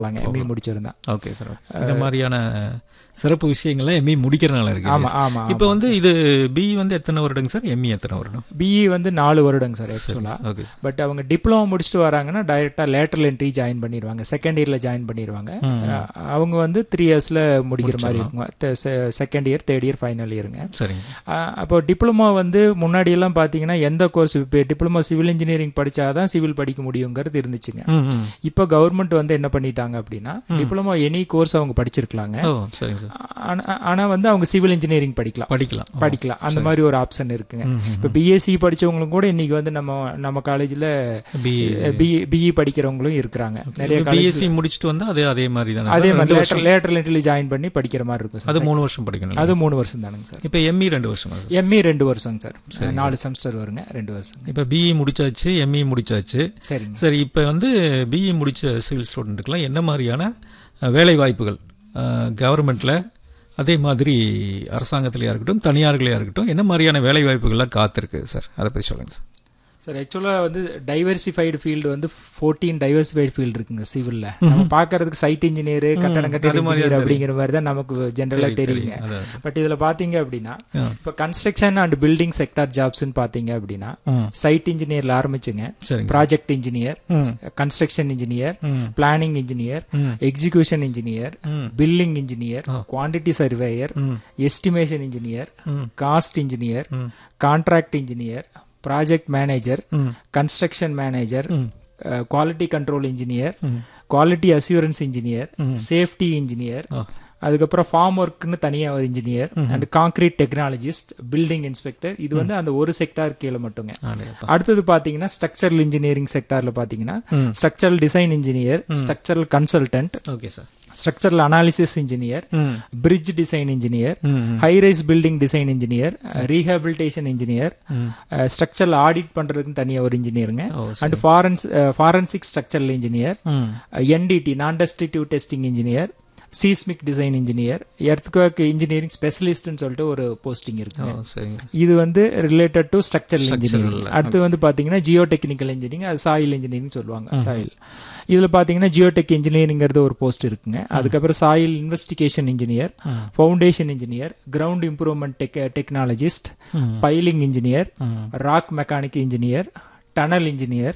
ME முடிச்சிருந்தா okay sir இந்த மாதிரியான சிறப்பு விஷயங்கள்லாம் எம்இ முடிக்கிறனால இருக்கு ஆமா ஆமா இப்போ வந்து இது பி வந்து எத்தனை வருடங்க சார் எம்இ எத்தனை வருடம் பிஇ வந்து நாலு வருடங்க sir actually okay sir but அவங்க டிப்ளமோ முடிச்சுட்டு வராங்கன்னா டைரெக்டா லேட்டரல் என்ட்ரி ஜாயின் பண்ணிடுவாங்க செகண்ட் இயர்ல ஜாயின் பண்ணிடுவாங்க அஹ் அவங்க வந்து த்ரீ இயர்ஸ்ல முடிக்கிற மாதிரி இருக்கும் second year third year final இயருங்க சரிங்க அஹ் அப்போ டிப்ளமோ வந்து முன்னாடி எல்லாம் பாத்தீங்கன்னா எந்த கோர்ஸ் இப்போ டிப்ளமோ சிவில் இன்ஜினியரிங் படிச்சாதான் சிவில் படிக்க முடியுங்கிறது இருந்துச்சுங்க ம் ம் இப்போ கவர்மெண்ட் வந்து என்ன பண்ணிட்டாங்க அப்படின்னா டிப்ளமோ எனி கோர்ஸ் அவங்க படிச்சிருக்கலாங்க ஓ சரிங்க சார் ஆனா- ஆனா வந்து அவங்க சிவில் இன்ஜினியரிங் படிக்கலாம் படிக்கலாம் படிக்கலாம் அந்த மாதிரி ஒரு ஆப்ஷன் இருக்குங்க இப்போ பிஎஸ்சி படிச்சவங்களும் கூட இன்னைக்கு வந்து நம்ம நம்ம காலேஜ்ல பி பிஇ படிக்கிறவங்களும் இருக்கிறாங்க நிறைய காலேஜ் பிஎஸ்சி முடிச்சுட்டு வந்தா அதே அதே மாதிரி தானே அதே சார்? மாதிரி ரெண்டு லேட்டர் வருஷம் லேட்டரல் என்ட்ரில ஜாயின் பண்ணி படிக்கிற மாதிரி இருக்கும் சார் அது மூணு வருஷம் படிக்கணும் அது மூணு வருஷம் தானுங்க சார் இப்போ எம்இ ரெண்டு வருஷமா சார் எம்இ ரெண்டு வருஷம் சார் நாலு செமஸ்டர் வருங்க ரெண்டு வருஷம் இப்போ பிஇ முடிச்சாச்சு எம்இ முடிச்சாச்சு சரிங்க சரி இப்போ வந்து பிஇ முடிச்ச சிவில் ஸ்டூடெண்ட்டுக்கெல்லாம் என்ன மாதிரியான அஹ், வேலை வாய்ப்புகள் கவர்மெண்ட்டில் அதே மாதிரி அரசாங்கத்திலையா இருக்கட்டும் தனியார்களையா இருக்கட்டும் என்ன மாதிரியான வேலை வாய்ப்புகள்லாம் காத்திருக்கு சார் அதை பற்றி சொல்லுங்கள் சார் சார் ஆக்சுவலாக வந்து டைவர்சிஃபைடு ஃபீல்டு வந்து ஃபோர்டீன் டைவர்சிஃபைடு ஃபீல்டு இருக்குங்க சிவில்ல நம்ம பார்க்கறதுக்கு சைட் இன்ஜினியர் கட்டடம் கட்டட இன்ஜினியர் அப்படிங்கிற மாதிரி தான் நமக்கு ஜென்ரலாக தெரியுங்க அதான். பட் இதில் பார்த்தீங்க அப்படின்னா ஆ. இப்போ கன்ஸ்ட்ரக்ஷன் அண்ட் பில்டிங் செக்டார் ஜாப்ஸ்னு பார்த்தீங்க அப்படின்னா ம். சைட் இன்ஜினியர்ல ஆரம்பிச்சுங்க சரிங்க ப்ராஜெக்ட் இன்ஜினியர் கன்ஸ்ட்ரக்ஷன் இன்ஜினியர் ம். பிளானிங் இன்ஜினியர் ம். எக்ஸிகியூஷன் இன்ஜினியர் ம். பில்லிங் இன்ஜினியர் குவாண்டிட்டி சர்வேயர் ம். எஸ்டிமேஷன் இன்ஜினியர் ம். காஸ்ட் இன்ஜினியர் ம். கான்ட்ராக்ட் இன்ஜினியர் ப்ராஜெக்ட் மேனேஜர் ம். கன்ஸ்ட்ரக்ஷன் மேனேஜர் ம். குவாலிட்டி கண்ட்ரோல் இன்ஜினியர் ம். குவாலிட்டி அசூரன்ஸ் இன்ஜினியர் ம். சேஃப்டி இன்ஜினியர் ஆ. அதுக்கப்புறம் ஃபார்ம் ஒர்க்னு தனியாக ஒரு engineer and concrete technologist building inspector இது வந்து அந்த ஒரு செக்டார் கீழே மட்டுங்க ஆடையப்பா. அடுத்தது பாத்தீங்கன்னா ஸ்ட்ரக்சரல் இன்ஜினியரிங் செக்டார்ல பாத்தீங்கன்னா structural design engineer structural consultant okay sir structural analysis engineer ம். பிரிட்ஜ் டிசைன் இன்ஜினியர் ம். High rise building design engineer rehabilitation engineer structural audit பண்றதுக்கு தனியா ஒரு இன்ஜினியருங்க ஓ, அண்ட் ஃபாரன்ஸ் ஃபாரன்சிக் ஸ்ட்ரக்சரல் இன்ஜினியர் ம். NDT non destructive testing engineer seismic design engineer earthquake engineering ஸ்பெஷலிஸ்ட்னு சொல்லிட்டு ஒரு போஸ்டிங் ஓ இருக்கு சரிங்க இது வந்து ரிலேட்டட் டு ஸ்ட்ரக்சரல் இன்ஜினியரிங் அடுத்து வந்து பாத்தீங்கன்னா ஜியோ டெக்னிக்கல் இன்ஜினியரிங் அது சாயில் இன்ஜினியரிங் சொல்லுவாங்க சாயில் இதுல பாத்தீங்கன்னா ஜியோடெக் இன்ஜினியரிங்கிறது ஒரு போஸ்ட் இருக்குங்க அதுக்கப்புறம் soil investigation engineer foundation engineer ground improvement tech technologist piling engineer rock mechanic engineer tunnel engineer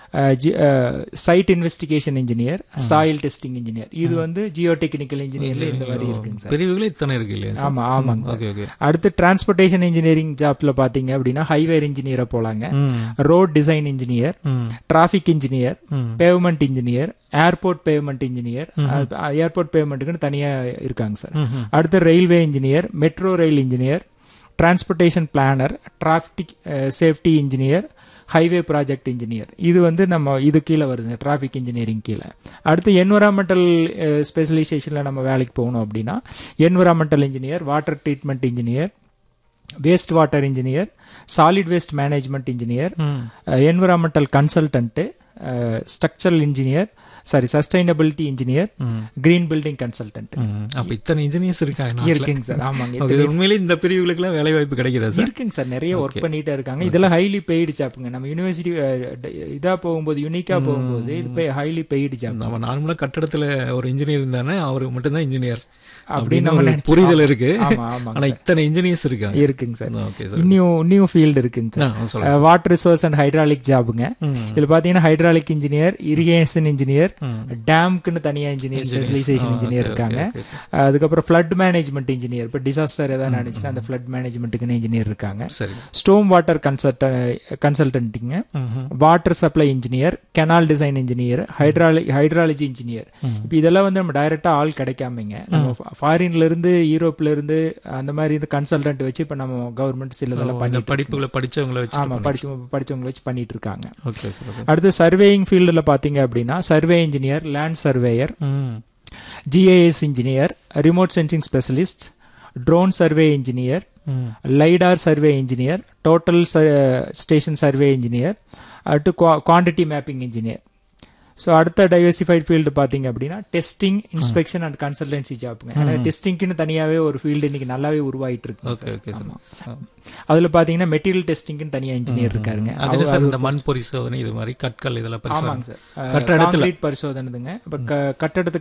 site investigation engineer soil testing engineer இது வந்து ஜியோ டெக்னிக்கல் இன்ஜினியர்ல இந்த மாதிரி இருக்குங்க சார் பிரிவுகளே இத்தனை இருக்கு இல்லையா சார்? ஆமா ஆமாங்க சார் ஓகே ஓகே அடுத்து டிரான்ஸ்போர்ட்டேஷன் இன்ஜினியரிங் ஜாப்ல பாத்தீங்க அப்படின்னா ஹைவேர் இன்ஜினியரா போலாங்க ம். ரோட் டிசைன் இன்ஜினியர் ம். டிராஃபிக் இன்ஜினியர் ம். Pavement engineer airport pavement engineer airport பேவ்மெண்ட்டுக்குன்னு தனியா இருக்காங்க சார் ம்ஹும். அடுத்து railway engineer metro rail engineer transportation planner traffic safety engineer highway project engineer இது வந்து நம்ம இது கீழே வருதுங்க டிராஃபிக் இன்ஜினியரிங் கீழே அடுத்து என்விரான்மெண்டல் ஸ்பெஷலைசேஷனில் நம்ம வேலைக்கு போகணும் அப்படின்னா environmental engineer water treatment engineer waste water engineer solid waste management engineer ம். Environmental consultant structural engineer sorry sustainability engineer ம். கிரீன் பில்டிங் கன்சல்டன்ட் ம். அப்ப இத்தனை இன்ஜினியர்ஸ் இருக்காங்க நாட்டுல. இருக்குங்க சார் ஆமாங்க ஓகே, இது உண்மையிலே இந்த பிரிவுகளுக்கெல்லாம் வேலை வாய்ப்பு கிடைக்கிறதா சார் இருக்குங்க சார் நிறைய ஒர்க் பண்ணிட்டே இருக்காங்க இதெல்லாம் ஹைலி பெய்டு ஜாப்புங்க நம்ம யூனிவர்சிட்டி இதா போகும்போது யூனிக்கா போகும்போது இது ஹைலி பெய்டு ஜாப் நம்ம நார்மலா கட்டடத்துல ஒரு இன்ஜினியர் இருந்தானே அவரு மட்டும்தான் இன்ஜினியர் அப்படின்னு அப்படின்னு நம்ம ஒரு நினைச்சோம். புரிதல் இருக்கு ஆமா ஆமா ஆனா இத்தனை இன்ஜினியர்ஸ் இருக்காங்க இருக்குங்க சார் ஓகே சார் இன்னும் இன்னும் ஃபீல்டு இருக்குங்க ஆ, சார் சொல்லுங்க வாட்டர் ரிசோர்ஸ் அண்ட் ஹைட்ராலிக் ஜாபுங்க ம். இதுல பாத்தீங்கன்னா ஹைட்ராலிக் இன்ஜினியர் இரிகேஷன் இன்ஜினியர் ம். டேம்க்குன்னு தனியா இன்ஜினியர் ஸ்பெஷலைசேஷன் ஆ, இன்ஜினியர் ஓகே, இருக்காங்க ஓகே, சார். அதுக்கப்புறம் ஃப்ளட் மேனேஜ்மெண்ட் இன்ஜினியர் இப்போ டிசாஸ்டர் ஏதாவது நடந்துச்சுன்னா அந்த ஃப்ளட் மேனேஜ்மெண்ட்டுக்குன்னு இன்ஜினியர் இருக்காங்க சரி ஸ்டோம் வாட்டர் கன்சல்ட கன்சல்டன்ட்டிங்க ம்ஹும். Water supply engineer canal design engineer ஹைட்ராலி ஹைட்ராலஜி இன்ஜினியர் இப்போ இதெல்லாம் வந்து நம்ம டைரக்டா ஆள் கிடைக்காமங்க நம்ம ஃபாரின்ல இருந்து யூரோப்ல இருந்து அந்த மாதிரி இந்த கன்சல்டன்ட் வச்சு இப்போ நம்ம கவர்மெண்ட் சிலதெல்லாம் இந்த பண்ணி படிப்புகளை படிச்சவங்களை வச்சு ஆமா படிச்சு படிச்சவங்க வச்சு பண்ணிட்டு இருக்காங்க ஓகே சார் ஓகே அடுத்து சர்வேயிங் ஃபீல்டில் பார்த்தீங்க அப்படின்னா சர்வே இன்ஜினியர் லேண்ட் சர்வேயர் ம். GIS engineer remote sensing specialist drone survey engineer ம். Lidar survey engineer total station survey engineer அடுத்து குவான்டிட்டி மேப்பிங் இன்ஜினியர் ஸோ அடுத்த டைவர்சிஃபைட் ஃபீல்டு பார்த்தீங்க அப்படின்னா டெஸ்டிங் இன்ஸ்பெக்ஷன் அண்ட் கன்சல்டன்சி ஜாப்புங்க ஏன்னா டெஸ்டிங்க்குன்னு தனியாகவே ஒரு ஃபீல்டு இன்னைக்கு நல்லாவே உருவாயிட்டு இருக்கு ஓகே ஓகே சார் அதுல பாத்தீங்கன்னா மெட்டீரியல் டெஸ்டிங்னு தனியா இன்ஜினியர் இருக்காருங்க அது என்ன சார் இந்த மண் பரிசோதனை இது மாதிரி கற்கள் இதெல்லாம் பரிசோதனை ஆமாங்க சார் கட்டடத்துல கான்கிரீட் பரிசோதனைதுங்க இப்ப க- கட்டடத்துக்கு